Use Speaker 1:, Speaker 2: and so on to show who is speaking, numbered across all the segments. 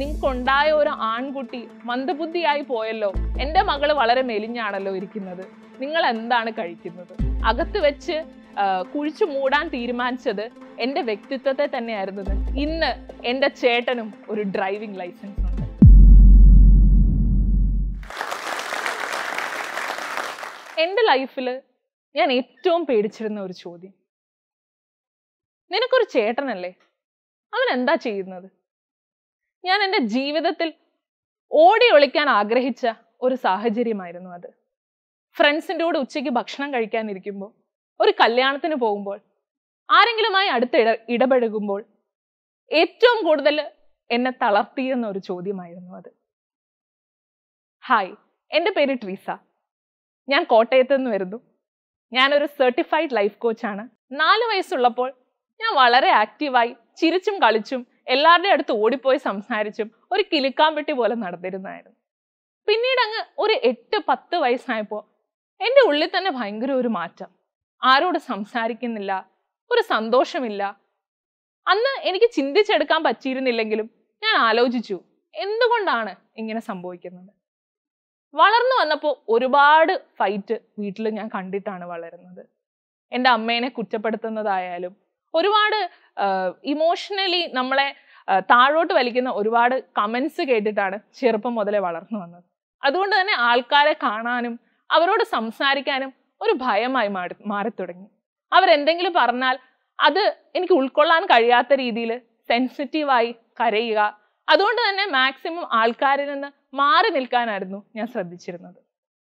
Speaker 1: നിങ്ങൾക്കുണ്ടായ ഒരു ആൺകുട്ടി മന്ദബുദ്ധിയായി പോയല്ലോ എൻ്റെ മകള് വളരെ മെലിഞ്ഞാണല്ലോ ഇരിക്കുന്നത് നിങ്ങൾ എന്താണ് കഴിക്കുന്നത് അകത്ത് വെച്ച് ആ, കുഴിച്ചു മൂടാൻ തീരുമാനിച്ചത് എൻ്റെ വ്യക്തിത്വത്തെ തന്നെയായിരുന്നു ഇന്ന് എൻ്റെ ചേട്ടനും ഒരു ഡ്രൈവിംഗ് ലൈസൻസ് ഉണ്ട് എൻ്റെ ലൈഫിൽ ഞാൻ ഏറ്റവും പേടിച്ചിരുന്ന ഒരു ചോദ്യം നിനക്കൊരു ചേട്ടനല്ലേ അവൻ എന്താ ചെയ്യുന്നത് ഞാൻ എൻ്റെ ജീവിതത്തിൽ ഓടി ഒളിക്കാൻ ആഗ്രഹിച്ച ഒരു സാഹചര്യമായിരുന്നു അത് ഫ്രണ്ട്സിൻ്റെ കൂടെ ഉച്ചയ്ക്ക് ഭക്ഷണം കഴിക്കാനിരിക്കുമ്പോൾ ഒരു കല്യാണത്തിന് പോകുമ്പോൾ ആരെങ്കിലുമായി അടുത്ത് ഇട ഇടപഴകുമ്പോൾ ഏറ്റവും കൂടുതൽ എന്നെ തളർത്തിയെന്ന ഒരു ചോദ്യമായിരുന്നു അത് ഹായ് എൻ്റെ പേര് ട്രീസ ഞാൻ കോട്ടയത്ത് നിന്ന് വരുന്നു ഞാനൊരു സർട്ടിഫൈഡ് ലൈഫ് കോച്ചാണ് നാല് വയസ്സുള്ളപ്പോൾ ഞാൻ വളരെ ആക്റ്റീവായി ചിരിച്ചും കളിച്ചും എല്ലാവരുടെയും അടുത്ത് ഓടിപ്പോയി സംസാരിച്ചും ഒരു കിലുക്കാമ്പെട്ടി പോലെ നടന്നിരുന്നായിരുന്നു പിന്നീട് അങ്ങ് ഒരു എട്ട് പത്ത് വയസ്സായപ്പോൾ എൻ്റെ ഉള്ളിൽ തന്നെ ഭയങ്കര ഒരു മാറ്റം ആരോട് സംസാരിക്കുന്നില്ല ഒരു സന്തോഷമില്ല അന്ന് എനിക്ക് ചിന്തിച്ചെടുക്കാൻ പറ്റിയിരുന്നില്ലെങ്കിലും ഞാൻ ആലോചിച്ചു എന്തുകൊണ്ടാണ് ഇങ്ങനെ സംഭവിക്കുന്നത് വളർന്നു വന്നപ്പോൾ ഒരുപാട് ഫൈറ്റ് വീട്ടിൽ ഞാൻ കണ്ടിട്ടാണ് വളരുന്നത് എൻ്റെ അമ്മേനെ കുറ്റപ്പെടുത്തുന്നതായാലും ഒരുപാട് ഇമോഷണലി നമ്മളെ ആ, താഴോട്ട് വലിക്കുന്ന ഒരുപാട് കമൻസ് കേട്ടിട്ടാണ് ചെറുപ്പം മുതലേ വളർന്നു വന്നത് അതുകൊണ്ട് തന്നെ ആൾക്കാരെ കാണാനും അവരോട് സംസാരിക്കാനും ഒരു ഭയമായി മാറി മാറിത്തുടങ്ങി അവരെന്തെങ്കിലും പറഞ്ഞാൽ അത് എനിക്ക് ഉൾക്കൊള്ളാൻ കഴിയാത്ത രീതിയിൽ സെൻസിറ്റീവായി കരയുക അതുകൊണ്ട് തന്നെ മാക്സിമം ആൾക്കാരിൽ നിന്ന് മാറി നിൽക്കാനായിരുന്നു ഞാൻ ശ്രദ്ധിച്ചിരുന്നത്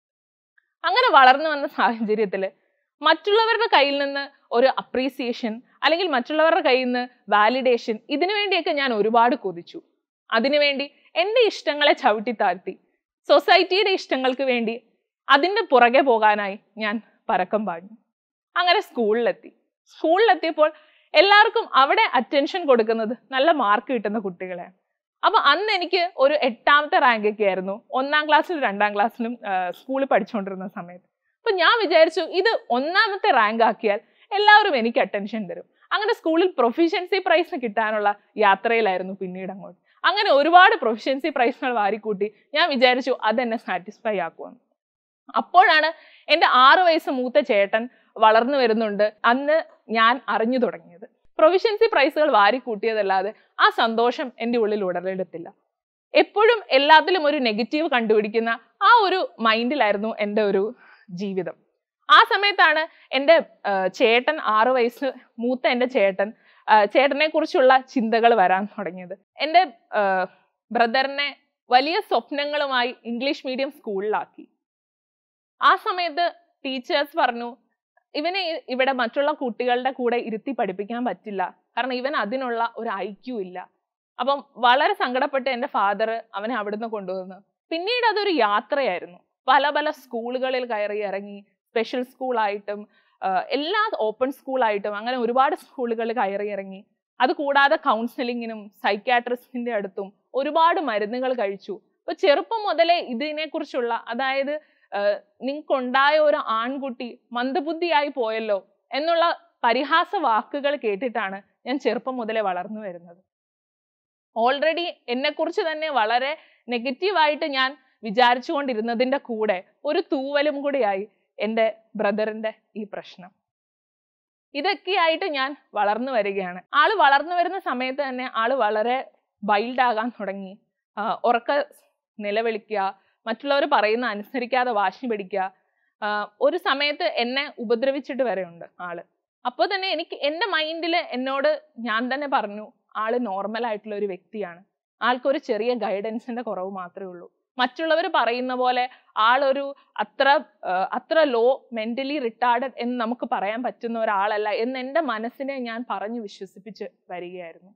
Speaker 1: അങ്ങനെ വളർന്നു വന്ന സാഹചര്യത്തിൽ മറ്റുള്ളവരുടെ കയ്യിൽ നിന്ന് ഒരു അപ്രീസിയേഷൻ അല്ലെങ്കിൽ മറ്റുള്ളവരുടെ കയ്യിൽ നിന്ന് വാലിഡേഷൻ ഇതിനു വേണ്ടിയൊക്കെ ഞാൻ ഒരുപാട് കൊതിച്ചു അതിനുവേണ്ടി എൻ്റെ ഇഷ്ടങ്ങളെ ചവിട്ടി താഴ്ത്തി സൊസൈറ്റിയുടെ ഇഷ്ടങ്ങൾക്ക് വേണ്ടി അതിൻ്റെ പുറകെ പോകാനായി ഞാൻ പരക്കം പാഞ്ഞു അങ്ങനെ സ്കൂളിലെത്തി സ്കൂളിലെത്തിയപ്പോൾ എല്ലാവർക്കും അവിടെ അറ്റൻഷൻ കൊടുക്കുന്നത് നല്ല മാർക്ക് കിട്ടുന്ന കുട്ടികളെയാണ് അപ്പൊ അന്ന് എനിക്ക് ഒരു എട്ടാമത്തെ റാങ്ക് ഒക്കെ ആയിരുന്നു ഒന്നാം ക്ലാസ്സിലും രണ്ടാം ക്ലാസ്സിലും സ്കൂളിൽ പഠിച്ചുകൊണ്ടിരുന്ന സമയത്ത് അപ്പൊ ഞാൻ വിചാരിച്ചു ഇത് ഒന്നാമത്തെ റാങ്ക് ആക്കിയാൽ എല്ലാവരും എനിക്ക് അറ്റൻഷൻ തരും അങ്ങനെ സ്കൂളിൽ പ്രൊഫിഷ്യൻസി പ്രൈസ് കിട്ടാനുള്ള യാത്രയിലായിരുന്നു പിന്നീട് അങ്ങോട്ട് അങ്ങനെ ഒരുപാട് പ്രൊഫിഷ്യൻസി പ്രൈസുകൾ വാരിക്കൂട്ടി ഞാൻ വിചാരിച്ചു അതെന്നെ സാറ്റിസ്ഫൈ ആക്കുമെന്ന് അപ്പോഴാണ് എൻ്റെ ആറ് വയസ്സ് മൂത്ത ചേട്ടൻ വളർന്നു വരുന്നുണ്ട് അന്ന് ഞാൻ അറിഞ്ഞു തുടങ്ങിയത് പ്രൊവിഷ്യൻസി പ്രൈസുകൾ വാരിക്കൂട്ടിയതല്ലാതെ ആ സന്തോഷം എൻ്റെ ഉള്ളിൽ ഉടലെടുത്തില്ല എപ്പോഴും എല്ലാത്തിലും ഒരു നെഗറ്റീവ് കണ്ടുപിടിക്കുന്ന ആ ഒരു മൈൻഡിലായിരുന്നു എൻ്റെ ഒരു ജീവിതം ആ സമയത്താണ് എൻ്റെ ആ, ചേട്ടൻ ആറ് വയസ്സ് മൂത്ത എൻ്റെ ചേട്ടൻ ചേട്ടനെ കുറിച്ചുള്ള ചിന്തകൾ വരാൻ തുടങ്ങിയത് എൻ്റെ ബ്രദറിനെ വലിയ സ്വപ്നങ്ങളുമായി ഇംഗ്ലീഷ് മീഡിയം സ്കൂളിലാക്കി ആ സമയത്ത് ടീച്ചേഴ്സ് പറഞ്ഞു ഇവനെ ഇ- ഇവിടെ മറ്റുള്ള കുട്ടികളുടെ കൂടെ ഇരുത്തി പഠിപ്പിക്കാൻ പറ്റില്ല കാരണം ഇവൻ അതിനുള്ള ഒരു ഐക്യു ഇല്ല അപ്പം വളരെ സങ്കടപ്പെട്ട് എൻ്റെ ഫാദർ അവനെ അവിടുന്ന് കൊണ്ടുവന്നു പിന്നീട് അതൊരു യാത്രയായിരുന്നു പല പല സ്കൂളുകളിൽ കയറി ഇറങ്ങി സ്പെഷ്യൽ സ്കൂളായിട്ടും എല്ലാ ഓപ്പൺ സ്കൂളായിട്ടും അങ്ങനെ ഒരുപാട് സ്കൂളുകളിൽ കയറി ഇറങ്ങി അത് കൂടാതെ കൗൺസിലിങ്ങിനും സൈക്കാട്രിസ്റ്റിന്റെ അടുത്തും ഒരുപാട് മരുന്നുകൾ കഴിച്ചു അപ്പൊ ചെറുപ്പം മുതലേ ഇതിനെക്കുറിച്ചുള്ള അതായത് നിങ്ങൾക്കുണ്ടായ ഒരു ആൺകുട്ടി മന്ദബുദ്ധിയായി പോയല്ലോ എന്നുള്ള പരിഹാസ വാക്കുകൾ കേട്ടിട്ടാണ് ഞാൻ ചെറുപ്പം മുതലേ വളർന്നു വരുന്നത് ഓൾറെഡി എന്നെക്കുറിച്ച് തന്നെ വളരെ നെഗറ്റീവായിട്ട് ഞാൻ വിചാരിച്ചുകൊണ്ടിരുന്നതിൻ്റെ കൂടെ ഒരു തൂവലും കൂടിയായി എൻ്റെ ബ്രദറിൻ്റെ ഈ പ്രശ്നം ഇതൊക്കെയായിട്ട് ഞാൻ വളർന്നു വരികയാണ് ആള് വളർന്നു വരുന്ന സമയത്ത് തന്നെ ആള് വളരെ വൈൽഡ് ആകാൻ തുടങ്ങി ആ, ഉറക്ക നിലവിളിക്കുക മറ്റുള്ളവർ പറയുന്ന അനുസരിക്കാതെ വാശി പിടിക്കുക ആ, ഒരു സമയത്ത് എന്നെ ഉപദ്രവിച്ചിട്ട് വരെയുണ്ട് ആള് അപ്പോൾ തന്നെ എനിക്ക് എൻ്റെ മൈൻഡിൽ എന്നോട് ഞാൻ തന്നെ പറഞ്ഞു ആള് നോർമൽ ആയിട്ടുള്ള ഒരു വ്യക്തിയാണ് ആൾക്കൊരു ചെറിയ ഗൈഡൻസിന്റെ കുറവ് മാത്രമേ ഉള്ളൂ മറ്റുള്ളവർ പറയുന്ന പോലെ ആളൊരു അത്ര ആ, അത്ര ലോ മെന്റലി റിട്ടാർഡഡ് എന്ന് നമുക്ക് പറയാൻ പറ്റുന്ന ഒരാളല്ല എന്ന് എൻ്റെ മനസ്സിനെ ഞാൻ പറഞ്ഞു വിശ്വസിപ്പിച്ച് വരികയായിരുന്നു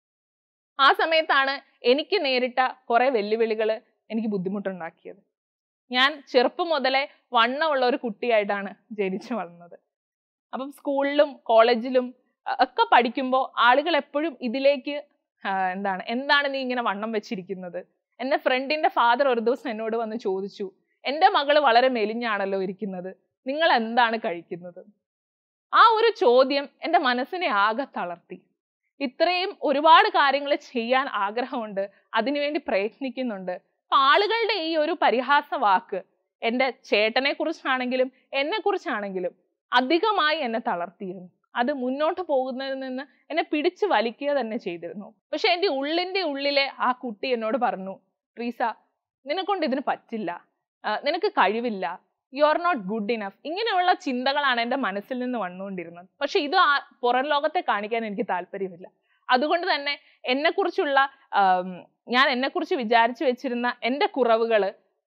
Speaker 1: ആ സമയത്താണ് എനിക്ക് നേരിട്ട കുറെ വെല്ലുവിളികൾ എനിക്ക് ബുദ്ധിമുട്ടുണ്ടാക്കിയത് ഞാൻ ചെറുപ്പം മുതലേ വണ്ണമുള്ള ഒരു കുട്ടിയായിട്ടാണ് ജനിച്ചു വളർന്നത് അപ്പം സ്കൂളിലും കോളേജിലും അ- ഒക്കെ പഠിക്കുമ്പോൾ ആളുകൾ എപ്പോഴും ഇതിലേക്ക് ആ, എന്താണ് എന്താണ് നീ ഇങ്ങനെ വണ്ണം വെച്ചിരിക്കുന്നത് എൻ്റെ ഫ്രണ്ടിന്റെ ഫാദർ ഒരു ദിവസം എന്നോട് വന്ന് ചോദിച്ചു എൻ്റെ മകള് വളരെ മെലിഞ്ഞാണല്ലോ ഇരിക്കുന്നത് നിങ്ങൾ എന്താണ് കഴിക്കുന്നത് ആ ഒരു ചോദ്യം എൻ്റെ മനസ്സിനെ ആകെ തളർത്തി ഇത്രയും ഒരുപാട് കാര്യങ്ങൾ ചെയ്യാൻ ആഗ്രഹമുണ്ട് അതിനുവേണ്ടി പ്രയത്നിക്കുന്നുണ്ട് അപ്പൊ ആളുകളുടെ ഈ ഒരു പരിഹാസ വാക്ക് എൻ്റെ ചേട്ടനെ കുറിച്ചാണെങ്കിലും എന്നെ കുറിച്ചാണെങ്കിലും അധികമായി എന്നെ തളർത്തിയിരുന്നു അത് മുന്നോട്ട് പോകുന്നതിൽ നിന്ന് എന്നെ പിടിച്ചു വലിക്കുക തന്നെ ചെയ്തിരുന്നു പക്ഷെ എൻ്റെ ഉള്ളിൻ്റെ ഉള്ളിലെ ആ കുട്ടി എന്നോട് പറഞ്ഞു ട്രീസ നിന്നെക്കൊണ്ട് ഇതിന് പറ്റില്ല ആ, നിനക്ക് കഴിവില്ല you are not good enough ഇങ്ങനെയുള്ള ചിന്തകളാണ് എൻ്റെ മനസ്സിൽ നിന്ന് വന്നുകൊണ്ടിരുന്നത് പക്ഷെ ഇത് ആ പുറം ലോകത്തെ കാണിക്കാൻ എനിക്ക് താല്പര്യമില്ല അതുകൊണ്ട് തന്നെ എന്നെക്കുറിച്ചുള്ള ആം, ഞാൻ എന്നെക്കുറിച്ച് വിചാരിച്ചു വെച്ചിരുന്ന എൻ്റെ കുറവുകൾ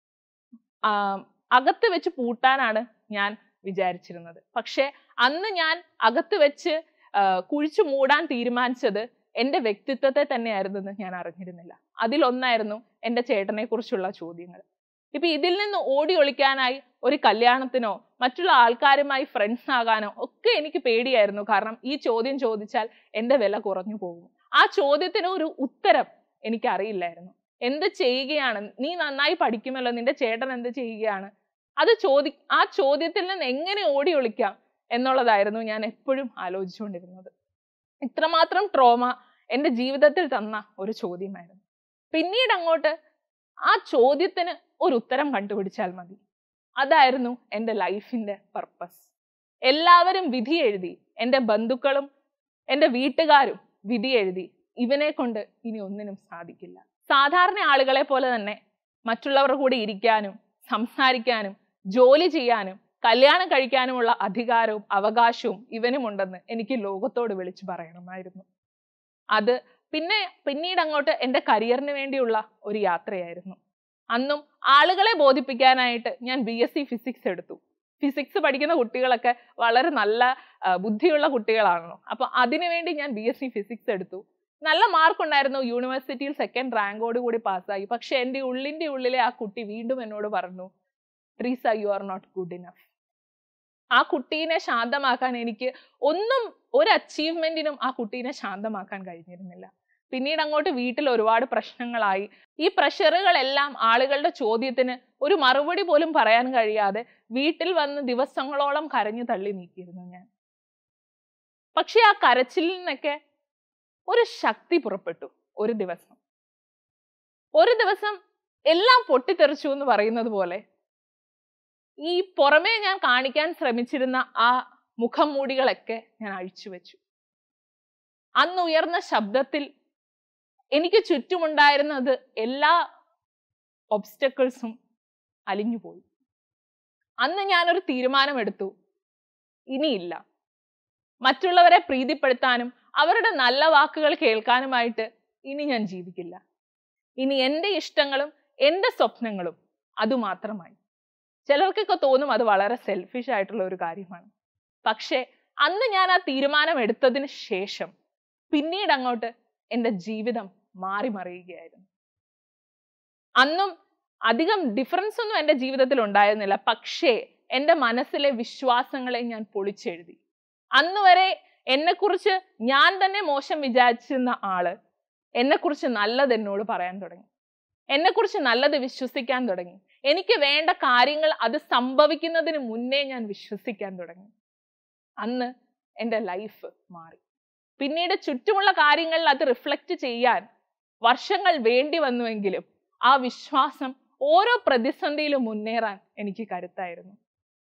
Speaker 1: അകത്ത് വെച്ച് പൂട്ടാനാണ് ഞാൻ വിചാരിച്ചിരുന്നത് പക്ഷെ അന്ന് ഞാൻ അകത്ത് വെച്ച് ആ, കുഴിച്ചു മൂടാൻ തീരുമാനിച്ചത് എൻ്റെ വ്യക്തിത്വത്തെ തന്നെയായിരുന്നെന്ന് ഞാൻ അറിഞ്ഞിരുന്നില്ല അതിലൊന്നായിരുന്നു എൻ്റെ ചേട്ടനെ കുറിച്ചുള്ള ചോദ്യങ്ങൾ ഇപ്പൊ ഇതിൽ നിന്ന് ഓടി ഒളിക്കാനായി ഒരു കല്യാണത്തിനോ മറ്റുള്ള ആൾക്കാരുമായി ഫ്രണ്ട്സ് ആകാനോ ഒക്കെ എനിക്ക് പേടിയായിരുന്നു കാരണം ഈ ചോദ്യം ചോദിച്ചാൽ എൻ്റെ വില കുറഞ്ഞു പോകും ആ ചോദ്യത്തിന് ഒരു ഉത്തരം എനിക്ക് അറിയില്ലായിരുന്നു എന്ത് ചെയ്യുകയാണ് നീ നന്നായി പഠിക്കുമല്ലോ നിന്റെ ചേട്ടൻ എന്ത് ചെയ്യുകയാണ് അത് ചോദി ആ ചോദ്യത്തിൽ നിന്ന് എങ്ങനെ ഓടി ഒളിക്കാം എന്നുള്ളതായിരുന്നു ഞാൻ എപ്പോഴും ആലോചിച്ചുകൊണ്ടിരുന്നത് ഇത്രമാത്രം ട്രോമ എൻ്റെ ജീവിതത്തിൽ തന്ന ഒരു ചോദ്യമായിരുന്നു പിന്നീട് അങ്ങോട്ട് ആ ചോദ്യത്തിന് ഒരു ഉത്തരം കണ്ടുപിടിച്ചാൽ മതി അതായിരുന്നു എൻ്റെ ലൈഫിൻ്റെ പർപ്പസ് എല്ലാവരും വിധി എഴുതി എൻ്റെ ബന്ധുക്കളും എൻ്റെ വീട്ടുകാരും വിധി എഴുതി ഇവനെ കൊണ്ട് ഇനി ഒന്നിനും സാധിക്കില്ല സാധാരണ ആളുകളെ പോലെ തന്നെ മറ്റുള്ളവരുടെ കൂടെ ഇരിക്കാനും സംസാരിക്കാനും ജോലി ചെയ്യാനും കല്യാണം കഴിക്കാനുമുള്ള അധികാരവും അവകാശവും ഇവനുമുണ്ടെന്ന് എനിക്ക് ലോകത്തോട് വിളിച്ചു പറയണമായിരുന്നു അത് പിന്നെ പിന്നീട് അങ്ങോട്ട് എൻ്റെ കരിയറിന് വേണ്ടിയുള്ള ഒരു യാത്രയായിരുന്നു അന്നും ആളുകളെ ബോധിപ്പിക്കാനായിട്ട് ഞാൻ ബി എസ് സി ഫിസിക്സ് എടുത്തു ഫിസിക്സ് പഠിക്കുന്ന കുട്ടികളൊക്കെ വളരെ നല്ല ആ, ബുദ്ധിയുള്ള കുട്ടികളാണല്ലോ അപ്പൊ അതിനുവേണ്ടി ഞാൻ ബി എസ് സി ഫിസിക്സ് എടുത്തു നല്ല മാർക്ക് ഉണ്ടായിരുന്നു യൂണിവേഴ്സിറ്റിയിൽ സെക്കൻഡ് റാങ്കോട് കൂടി പാസ്സായി പക്ഷെ എൻ്റെ ഉള്ളിൻ്റെ ഉള്ളിലെ ആ കുട്ടി വീണ്ടും എന്നോട് പറഞ്ഞു Treesa you are not good enough ആ കുട്ടീനെ ശാന്തമാക്കാൻ എനിക്ക് ഒന്നും ഒരു അച്ചീവ്മെന്റിനും ആ കുട്ടീനെ ശാന്തമാക്കാൻ കഴിഞ്ഞിരുന്നില്ല പിന്നീട് അങ്ങോട്ട് വീട്ടിൽ ഒരുപാട് പ്രശ്നങ്ങളായി ഈ പ്രഷറുകളെല്ലാം ആളുകളുടെ ചോദ്യത്തിന് ഒരു മറുപടി പോലും പറയാൻ കഴിയാതെ വീട്ടിൽ വന്ന് ദിവസങ്ങളോളം കരഞ്ഞു തള്ളി നീക്കിയിരുന്നു ഞാൻ പക്ഷെ ആ കരച്ചിലിൽ നിന്നൊക്കെ ഒരു ശക്തി പുറപ്പെട്ടു ഒരു ദിവസം ഒരു ദിവസം എല്ലാം പൊട്ടിത്തെറിച്ചു എന്ന് പറയുന്നത് പോലെ ഈ പുറമേ ഞാൻ കാണിക്കാൻ ശ്രമിച്ചിരുന്ന ആ മുഖം മൂടികളൊക്കെ ഞാൻ അഴിച്ചു വെച്ചു അന്ന് ഉയർന്ന ശബ്ദത്തിൽ എനിക്ക് ചുറ്റുമുണ്ടായിരുന്നത് എല്ലാ ഒബ്സ്റ്റക്കിൾസും അലിഞ്ഞുപോയി അന്ന് ഞാനൊരു തീരുമാനമെടുത്തു ഇനിയില്ല മറ്റുള്ളവരെ പ്രീതിപ്പെടുത്താനും അവരുടെ നല്ല വാക്കുകൾ കേൾക്കാനുമായിട്ട് ഇനി ഞാൻ ജീവിക്കില്ല ഇനി എൻ്റെ ഇഷ്ടങ്ങളും എൻ്റെ സ്വപ്നങ്ങളും അതുമാത്രമായി ചിലർക്കൊക്കെ തോന്നും അത് വളരെ സെൽഫിഷ് ആയിട്ടുള്ള ഒരു കാര്യമാണ് പക്ഷേ അന്ന് ഞാൻ ആ തീരുമാനം എടുത്തതിന് ശേഷം പിന്നീട് അങ്ങോട്ട് എൻ്റെ ജീവിതം മാറി മറിയുകയായിരുന്നു അന്നും അധികം ഡിഫറൻസ് ഒന്നും എൻ്റെ ജീവിതത്തിൽ ഉണ്ടായിരുന്നില്ല പക്ഷേ എൻ്റെ മനസ്സിലെ വിശ്വാസങ്ങളെ ഞാൻ പൊളിച്ചെഴുതി അന്ന് വരെ എന്നെക്കുറിച്ച് ഞാൻ തന്നെ മോശം വിചാരിച്ചിരുന്ന ആള് എന്നെക്കുറിച്ച് നല്ലത് എന്നോട് പറയാൻ തുടങ്ങി എന്നെക്കുറിച്ച് നല്ലത് വിശ്വസിക്കാൻ തുടങ്ങി എനിക്ക് വേണ്ട കാര്യങ്ങൾ അത് സംഭവിക്കുന്നതിന് മുന്നേ ഞാൻ വിശ്വസിക്കാൻ തുടങ്ങി അന്ന് എൻ്റെ ലൈഫ് മാറി പിന്നീട് ചുറ്റുമുള്ള കാര്യങ്ങളിൽ അത് റിഫ്ലക്റ്റ് ചെയ്യാൻ വർഷങ്ങൾ വേണ്ടി വന്നുവെങ്കിലും ആ വിശ്വാസം ഓരോ പ്രതിസന്ധിയിലും മുന്നേറാൻ എനിക്ക് കരുത്തായിരുന്നു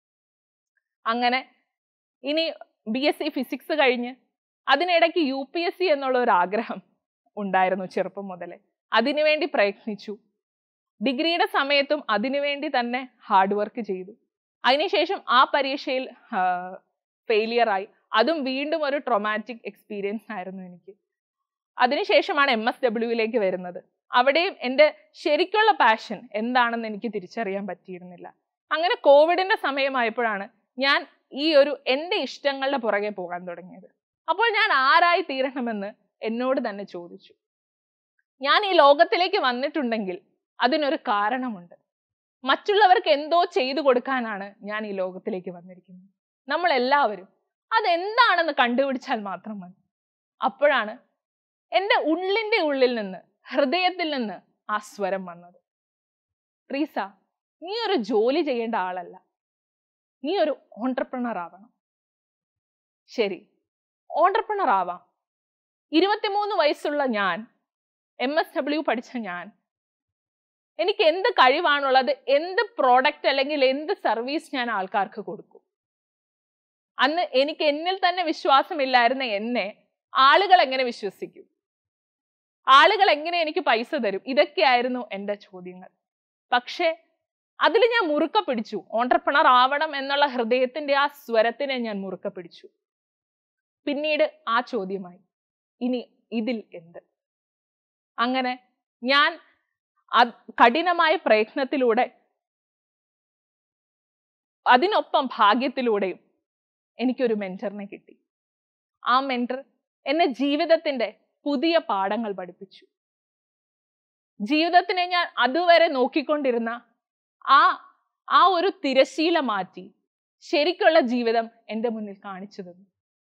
Speaker 1: അങ്ങനെ ഇനി ബി എസ് സി ഫിസിക്സ് കഴിഞ്ഞ് അതിനിടയ്ക്ക് യു പി എസ് സി എന്നുള്ള ഒരു ആഗ്രഹം ഉണ്ടായിരുന്നു ചെറുപ്പം മുതലേ അതിനുവേണ്ടി പ്രയത്നിച്ചു ഡിഗ്രിയുടെ സമയത്തും അതിനുവേണ്ടി തന്നെ ഹാർഡ് വർക്ക് ചെയ്തു അതിനുശേഷം ആ പരീക്ഷയിൽ ഫെയിലിയർ ആയി അതും വീണ്ടും ഒരു ട്രൊമാറ്റിക് എക്സ്പീരിയൻസ് ആയിരുന്നു എനിക്ക് അതിനുശേഷമാണ് എം എസ് ഡബ്ല്യുവിലേക്ക് വരുന്നത് അവിടെയും എൻ്റെ ശരിക്കുള്ള പാഷൻ എന്താണെന്ന് എനിക്ക് തിരിച്ചറിയാൻ പറ്റിയിരുന്നില്ല അങ്ങനെ കോവിഡിന്റെ സമയമായപ്പോഴാണ് ഞാൻ ഈ ഒരു എൻ്റെ ഇഷ്ടങ്ങളുടെ പുറകെ പോകാൻ തുടങ്ങിയത് അപ്പോൾ ഞാൻ ആരായി തീരണമെന്ന് എന്നോട് തന്നെ ചോദിച്ചു ഞാൻ ഈ ലോകത്തിലേക്ക് വന്നിട്ടുണ്ടെങ്കിൽ അതിനൊരു കാരണമുണ്ട് മറ്റുള്ളവർക്ക് എന്തോ ചെയ്തു കൊടുക്കാനാണ് ഞാൻ ഈ ലോകത്തിലേക്ക് വന്നിരിക്കുന്നത് നമ്മൾ എല്ലാവരും അതെന്താണെന്ന് കണ്ടുപിടിച്ചാൽ മാത്രം മതി അപ്പോഴാണ് എൻ്റെ ഉള്ളിൻ്റെ ഉള്ളിൽ നിന്ന് ഹൃദയത്തിൽ നിന്ന് ആ സ്വരം വന്നത് റീസ നീ ഒരു ജോലി ചെയ്യേണ്ട ആളല്ല നീ ഒരു ഓണ്ടർപ്രണർ ആവണം ശരി ഓണ്ടർപ്രണർ ആവാം ഇരുപത്തിമൂന്ന് വയസ്സുള്ള ഞാൻ എം എസ് ഡബ്ല്യു പഠിച്ച ഞാൻ എനിക്ക് എന്ത് കഴിവാണുള്ളത് എന്ത് പ്രോഡക്റ്റ് അല്ലെങ്കിൽ എന്ത് സർവീസ് ഞാൻ ആൾക്കാർക്ക് കൊടുക്കും അന്ന് എനിക്ക് എന്നിൽ തന്നെ വിശ്വാസമില്ലായിരുന്ന എന്നെ ആളുകൾ എങ്ങനെ വിശ്വസിക്കും ആളുകൾ എങ്ങനെ എനിക്ക് പൈസ തരും ഇതൊക്കെയായിരുന്നു എൻ്റെ ചോദ്യങ്ങൾ പക്ഷേ അതിൽ ഞാൻ മുറുക്ക പിടിച്ചു ഓണ്ടർപ്രണർ ആവണം എന്നുള്ള ഹൃദയത്തിന്റെ ആ സ്വരത്തിനെ ഞാൻ മുറുക്ക പിടിച്ചു പിന്നീട് ആ ചോദ്യമായി ഇനി ഇതിൽ എന്ത് അങ്ങനെ ഞാൻ അത് കഠിനമായ പ്രയത്നത്തിലൂടെ അതിനൊപ്പം ഭാഗ്യത്തിലൂടെയും എനിക്കൊരു മെന്ററിനെ കിട്ടി ആ മെന്റർ എന്നെ ജീവിതത്തിന്റെ പുതിയ പാഠങ്ങൾ പഠിപ്പിച്ചു ജീവിതത്തിനെ ഞാൻ അതുവരെ നോക്കിക്കൊണ്ടിരുന്ന ആ ആ ഒരു തിരശീല മാറ്റി ശരിക്കുള്ള ജീവിതം എൻ്റെ മുന്നിൽ കാണിച്ചു തന്നു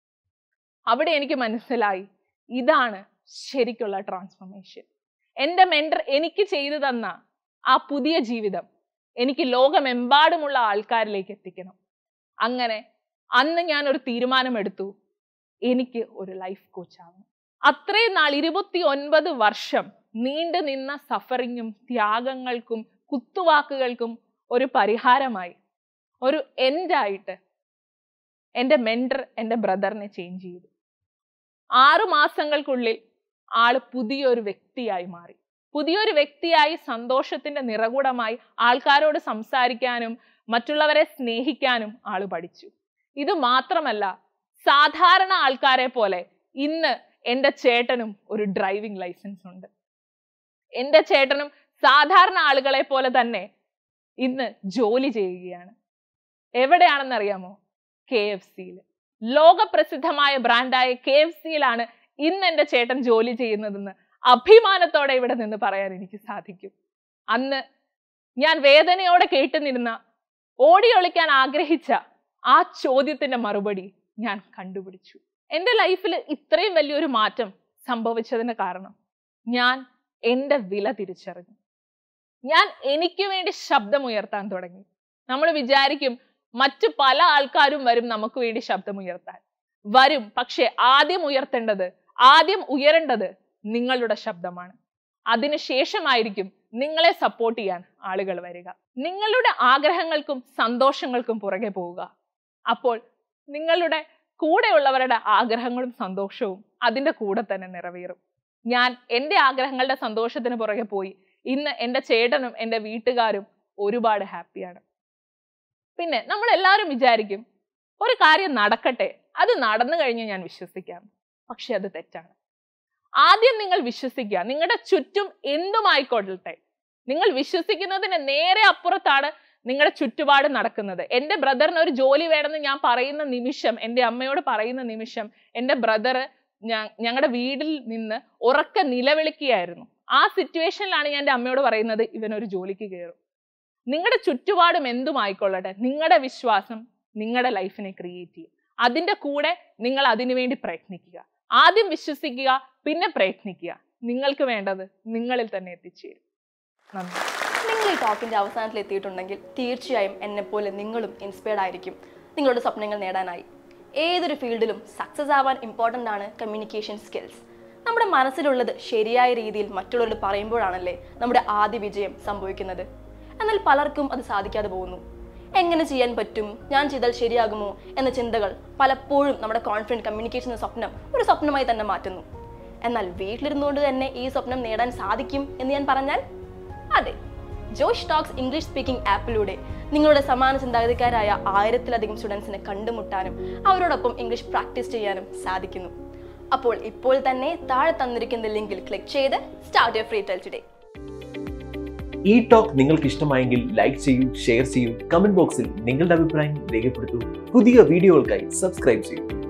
Speaker 1: അവിടെ എനിക്ക് മനസ്സിലായി ഇതാണ് ശരിക്കുള്ള ട്രാൻസ്ഫോർമേഷൻ എൻ്റെ മെന്റർ എനിക്ക് ചെയ്തു തന്ന ആ പുതിയ ജീവിതം എനിക്ക് ലോകമെമ്പാടുമുള്ള ആൾക്കാരിലേക്ക് എത്തിക്കണം അങ്ങനെ അന്ന് ഞാൻ ഒരു തീരുമാനമെടുത്തു എനിക്ക് ഒരു ലൈഫ് കോച്ച് ആവണം അത്രയും നാൾ ഇരുപത്തി ഒൻപത് വർഷം നീണ്ടു നിന്ന സഫറിങ്ങും ത്യാഗങ്ങൾക്കും കുത്തുവാക്കുകൾക്കും ഒരു പരിഹാരമായി ഒരു എൻഡായിട്ട് എൻ്റെ മെൻറ്റർ എൻ്റെ ബ്രദറിനെ ചേഞ്ച് ചെയ്തു ആറു മാസങ്ങൾക്കുള്ളിൽ ആള് പുതിയൊരു വ്യക്തിയായി മാറി പുതിയൊരു വ്യക്തിയായി സന്തോഷത്തിന്റെ നിറകുടമായി ആൾക്കാരോട് സംസാരിക്കാനും മറ്റുള്ളവരെ സ്നേഹിക്കാനും ആള് പഠിച്ചു ഇത് മാത്രമല്ല സാധാരണ ആൾക്കാരെ പോലെ ഇന്ന് എൻ്റെ ചേട്ടനും ഒരു ഡ്രൈവിംഗ് ലൈസൻസ് ഉണ്ട് എൻ്റെ ചേട്ടനും സാധാരണ ആളുകളെ പോലെ തന്നെ ഇന്ന് ജോലി ചെയ്യുകയാണ് എവിടെയാണെന്നറിയാമോ കെ എഫ് സിയിൽ ലോകപ്രസിദ്ധമായ ബ്രാൻഡായ കെ എഫ് സിയിലാണ് ഇന്ന് എൻ്റെ ചേട്ടൻ ജോലി ചെയ്യുന്നതെന്ന് അഭിമാനത്തോടെ ഇവിടെ നിന്ന് പറയാൻ എനിക്ക് സാധിക്കും അന്ന് ഞാൻ വേദനയോടെ കേട്ടുനിരുന്ന ഓടി ഒളിക്കാൻ ആഗ്രഹിച്ച ആ ചോദ്യത്തിന്റെ മറുപടി ഞാൻ കണ്ടുപിടിച്ചു എൻ്റെ ലൈഫിൽ ഇത്രയും വലിയൊരു മാറ്റം സംഭവിച്ചതിന് കാരണം ഞാൻ എൻ്റെ വില തിരിച്ചറിഞ്ഞു ഞാൻ എനിക്ക് വേണ്ടി ശബ്ദമുയർത്താൻ തുടങ്ങി നമ്മൾ വിചാരിക്കും മറ്റു പല ആൾക്കാരും വരും നമുക്ക് വേണ്ടി ശബ്ദമുയർത്താൻ വരും പക്ഷെ ആദ്യം ഉയർത്തേണ്ടത് ആദ്യം ഉയരേണ്ടത് നിങ്ങളുടെ ശബ്ദമാണ് അതിനുശേഷമായിരിക്കും നിങ്ങളെ സപ്പോർട്ട് ചെയ്യാൻ ആളുകൾ വരിക നിങ്ങളുടെ ആഗ്രഹങ്ങൾക്കും സന്തോഷങ്ങൾക്കും പുറകെ പോവുക അപ്പോൾ നിങ്ങളുടെ കൂടെയുള്ളവരുടെ ആഗ്രഹങ്ങളും സന്തോഷവും അതിൻ്റെ കൂടെ തന്നെ നിറവേറും ഞാൻ എൻ്റെ ആഗ്രഹങ്ങളുടെ സന്തോഷത്തിന് പുറകെ പോയി ഇന്ന് എൻ്റെ ചേട്ടനും എൻ്റെ വീട്ടുകാരും ഒരുപാട് ഹാപ്പിയാണ് പിന്നെ നമ്മൾ എല്ലാവരും വിചാരിക്കും ഒരു കാര്യം നടക്കട്ടെ അത് നടന്നു കഴിഞ്ഞ് ഞാൻ വിശ്വസിക്കാം പക്ഷെ അത് തെറ്റാണ് ആദ്യം നിങ്ങൾ വിശ്വസിക്കുക നിങ്ങളുടെ ചുറ്റും എന്തുമായിക്കൊള്ളട്ടെ നിങ്ങൾ വിശ്വസിക്കുന്നതിന് നേരെ അപ്പുറത്താണ് നിങ്ങളുടെ ചുറ്റുപാട് നടക്കുന്നത് എൻ്റെ ബ്രദറിന് ഒരു ജോലി വേണമെന്ന് ഞാൻ പറയുന്ന നിമിഷം എൻ്റെ അമ്മയോട് പറയുന്ന നിമിഷം എൻ്റെ ബ്രദർ ഞങ്ങളുടെ വീട്ടിൽ നിന്ന് ഉറക്ക നിലവിളിക്കുകയായിരുന്നു ആ സിറ്റുവേഷനിലാണ് ഞാൻ എൻ്റെ അമ്മയോട് പറയുന്നത് ഇവനൊരു ജോലിക്ക് കയറും നിങ്ങളുടെ ചുറ്റുപാടും എന്തുമായിക്കൊള്ളട്ടെ നിങ്ങളുടെ വിശ്വാസം നിങ്ങളുടെ ലൈഫിനെ ക്രിയേറ്റ് ചെയ്യുക അതിൻ്റെ കൂടെ നിങ്ങൾ അതിനുവേണ്ടി പ്രയത്നിക്കുക ആദ്യം വിശ്വസിക്കുക പിന്നെ പ്രയത്നിക്കുക നിങ്ങൾക്ക് വേണ്ടത് നിങ്ങളിൽ തന്നെ എത്തിച്ചേരും നന്ദി
Speaker 2: നിങ്ങൾ ഈ ടോക്കിന്റെ അവസാനത്തിൽ എത്തിയിട്ടുണ്ടെങ്കിൽ തീർച്ചയായും എന്നെപ്പോലെ നിങ്ങളും ഇൻസ്പയർഡ് ആയിരിക്കും നിങ്ങളുടെ സ്വപ്നങ്ങൾ നേടാനായി ഏതൊരു ഫീൽഡിലും സക്സസ് ആവാൻ ഇമ്പോർട്ടൻ്റ് ആണ് കമ്മ്യൂണിക്കേഷൻ സ്കിൽസ് നമ്മുടെ മനസ്സിലുള്ളത് ശരിയായ രീതിയിൽ മറ്റുള്ളവരോട് പറയുമ്പോഴാണല്ലേ നമ്മുടെ ആദ്യ വിജയം സംഭവിക്കുന്നത് എന്നാൽ പലർക്കും അത് സാധിക്കാതെ പോകുന്നു എങ്ങനെ ചെയ്യാൻ പറ്റും ഞാൻ ചെയ്താൽ ശരിയാകുമോ എന്ന ചിന്തകൾ പലപ്പോഴും നമ്മുടെ കോൺഫിഡൻറ്റ് കമ്മ്യൂണിക്കേഷൻ എന്ന സ്വപ്നം ഒരു സ്വപ്നമായി തന്നെ മാറ്റുന്നു എന്നാൽ വീട്ടിലിരുന്നുകൊണ്ട് തന്നെ ഈ സ്വപ്നം നേടാൻ സാധിക്കും എന്ന് ഞാൻ പറഞ്ഞാൽ അതെ ജോഷ് ടോക്സ് ഇംഗ്ലീഷ് സ്പീക്കിംഗ് ആപ്പിലൂടെ നിങ്ങളുടെ സമാന ചിന്താഗതിക്കാരായ ആയിരത്തിലധികം സ്റ്റുഡൻസിനെ കണ്ടുമുട്ടാനും അവരോടൊപ്പം ഇംഗ്ലീഷ് പ്രാക്ടീസ് ചെയ്യാനും സാധിക്കുന്നു അപ്പോൾ ഇപ്പോൾ തന്നെ താഴെ തന്നിരിക്കുന്ന ലിങ്കിൽ ക്ലിക്ക് ചെയ്ത് start your free tell today
Speaker 3: ഈ ടോക്ക് നിങ്ങൾക്ക് ഇഷ്ടമായെങ്കിൽ ലൈക്ക് ചെയ്യൂ ഷെയർ ചെയ്യൂ കമന്റ് ബോക്സിൽ നിങ്ങളുടെ അഭിപ്രായം രേഖപ്പെടുത്തൂ പുതിയ വീഡിയോകൾക്കായി സബ്സ്ക്രൈബ് ചെയ്യൂ